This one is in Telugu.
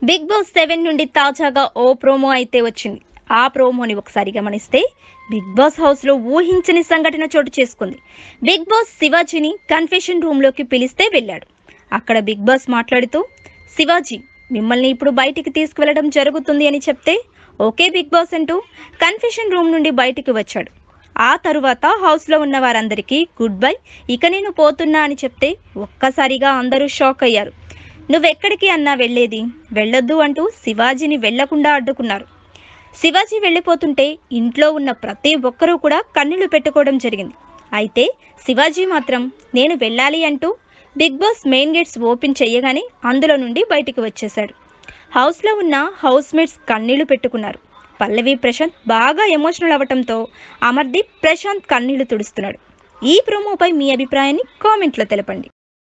బిగ్ బాస్ సెవెన్ నుండి తాజాగా ఓ ప్రోమో అయితే వచ్చింది ఆ ప్రోమోని ఒకసారి గమనిస్తే బిగ్ బాస్ హౌస్ లో ఊహించని సంఘటన చోటు చేసుకుంది బిగ్ బాస్ శివాజీని కన్ఫెషన్ రూమ్ లోకి పిలిస్తే వెళ్ళాడు అక్కడ బిగ్ బాస్ మాట్లాడుతూ శివాజీ మిమ్మల్ని ఇప్పుడు బయటికి తీసుకువెళ్ళడం జరుగుతుంది అని చెప్తే ఓకే బిగ్ బాస్ అంటూ కన్ఫెషన్ రూమ్ నుండి బయటికి వచ్చాడు ఆ తరువాత హౌస్లో ఉన్న వారందరికీ గుడ్ బై ఇక నేను పోతున్నా అని చెప్తే ఒక్కసారిగా అందరూ షాక్ అయ్యారు నువ్వెక్కడికి అన్నా వెళ్ళేది వెళ్ళొద్దు అంటూ శివాజీని వెళ్లకుండా అడ్డుకున్నారు శివాజీ వెళ్ళిపోతుంటే ఇంట్లో ఉన్న ప్రతి ఒక్కరూ కూడా కన్నీళ్లు పెట్టుకోవడం జరిగింది అయితే శివాజీ మాత్రం నేను వెళ్ళాలి అంటూ big boss main gates open చేయగానే అందులో నుండి బయటికి వచ్చేశాడు హౌస్లో ఉన్న హౌస్ మేట్స్ కన్నీళ్లు పెట్టుకున్నారు పల్లవి ప్రశాంత్ బాగా ఎమోషనల్ అవ్వటంతో అమర్దీప్ ప్రశాంత్ కన్నీళ్లు తుడుస్తున్నాడు ఈ ప్రోమోపై మీ అభిప్రాయాన్ని కామెంట్లో తెలపండి